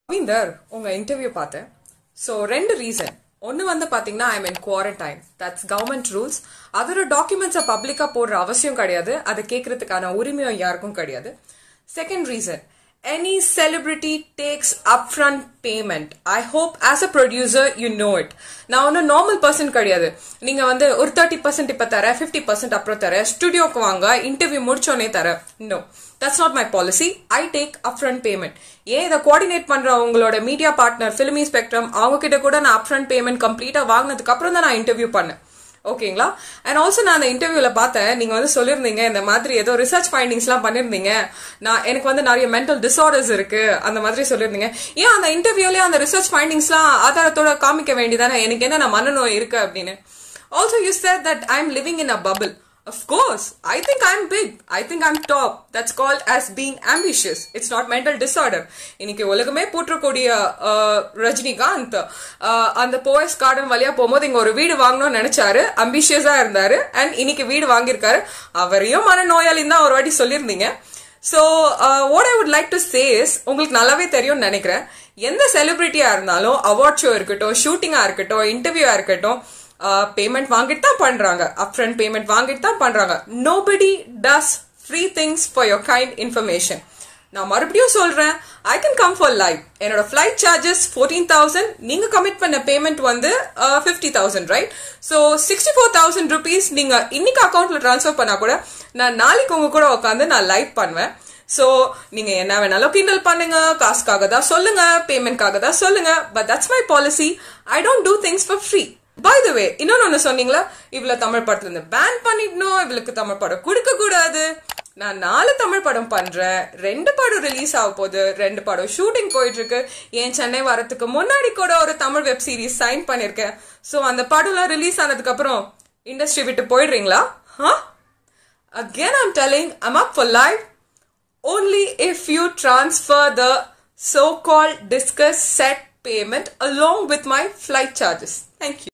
ரவீந்தர் உங்க இன்டர்வியூ பார்த்தேன் ஸோ ரெண்டு ரீசன் ஒன்று வந்து பார்த்தீங்கன்னா I mean quarantine that's government rules அதோட டாக்குமெண்ட்ஸை பப்ளிக்காக போடுற அவசியம் கிடையாது அதை கேட்கறதுக்கான உரிமையும் யாருக்கும் கிடையாது second reason any celebrity takes upfront payment I hope as a producer you know it நான் ஒன்றும் நார்மல் பர்சன் கிடையாது நீங்க வந்து ஒரு தேர்ட்டி பர்சன்ட் இப்போ தரேன் ஃபிஃப்டி பர்சன்ட் அப்புறம் தரேன் ஸ்டுடியோக்கு வாங்க இன்டர்வியூ முடிச்சோடனே தரேன் no that's not my policy I take upfront payment ஏன் இதை கோஆர்டினேட் பண்ற உங்களோட மீடியா பார்ட்னர் ஃபிலிமி ஸ்பெக்ட்ரம் அவங்க கிட்ட கூட நான் அப்ரண்ட் பேமெண்ட் கம்ப்ளீட்டா வாங்கினதுக்கு அப்புறம் தான் நான் இன்டர்வியூ பண்ணேன் ஓகேங்களா அண்ட் ஆல்சோ நான் அந்த இன்டர்வியூல பார்த்தேன் நீங்க வந்து சொல்லியிருந்தீங்க இந்த மாதிரி ஏதோ ரிசர்ச் ஃபைண்டிங்ஸ்லாம் பண்ணிருந்தீங்க நான் எனக்கு வந்து நிறைய மென்டல் டிசார்டர்ஸ் இருக்கு அந்த மாதிரி சொல்லியிருந்தீங்க ஏன் அந்த இன்டர்வியூலயே அந்த ரிசர்ச் ஃபைண்டிங்ஸ்லாம் ஆதாரத்தோட காமிக்க வேண்டியதானே எனக்கு என்ன நான் மனநோய் இருக்கு அப்படின்னு also you said that I'm living in a bubble Of course, I think I'm big. I think I'm top. That's called as being ambitious. It's not mental disorder. இன்னைக்கு உலகமே போற்றக்கூடிய அஹ், ரஜினிகாந்த் அஹ், அந்த போயஸ் கார்டன் வழியா போகும்போது இங்க ஒரு வீடு வாங்கணும்னு நினைச்சாரு அம்பிஷியஸா இருந்தாரு அண்ட் இன்னைக்கு வீடு வாங்கியிருக்காரு அவரையும் மனநோயாளின்னு தான் ஒரு வாட்டி சொல்லியிருந்தீங்க so what I would like to say உங்களுக்கு நல்லாவே தெரியும்னு நினைக்கிறேன் எந்த செலிபிரிட்டியா இருந்தாலும் அவார்ட் ஷோ இருக்கட்டும் ஷூட்டிங்கா இருக்கட்டும் இன்டர்வியூவா இருக்கட்டும் பேமெண்ட் வாங்கிட்டு தான் பண்றாங்க அப்ரண்ட் பேமெண்ட் வாங்கிட்டு தான் பண்றாங்க nobody does free things for your kind information நான் மறுபடியும் சொல்றேன் I can come for live என்னோட ஃபிளைட் சார்ஜஸ் ஃபோர்டீன் தௌசண்ட் நீங்க கமிட் பண்ண பேமெண்ட் வந்து fifty thousand right so sixty four thousand rupees நீங்க இன்னைக்கு அக்கௌண்ட்ல ட்ரான்ஸ்ஃபர் பண்ணா கூட நான் நாளைக்கு உங்க கூட உட்காந்து நான் லைவ் பண்ணுவேன் ஸோ நீங்க என்ன வேணாலும் கிண்டல் பண்ணுங்க காசுக்காக தான் சொல்லுங்க பேமெண்ட்காக தான் சொல்லுங்க but that's my policy I don't do things for free by the way இன்னொன்னு ஒண்ணு சொன்னீங்களா இவ்வளவு தமிழ் படத்துல இருந்து பேன் பண்ணிடணும் இவளுக்கு தமிழ் படம் கொடுக்க கூடாது நான் நாலு தமிழ் படம் பண்றேன் ரெண்டு படம் ரிலீஸ் ஆக போகுது ரெண்டு படம் ஷூட்டிங் போயிட்டு இருக்கு ஏன் சென்னை வரதுக்கு முன்னாடி கூட ஒரு தமிழ் வெப் சீரிஸ் சைன் பண்ணிருக்கேன் சோ அந்த படம்லாம் ரிலீஸ் ஆனதுக்கு அப்புறம் இண்டஸ்ட்ரி விட்டு போயிடுறீங்களா ஹா Again, I'm telling, I'm up for live only if you transfer the so called discuss set payment along with my flight charges. Thank you.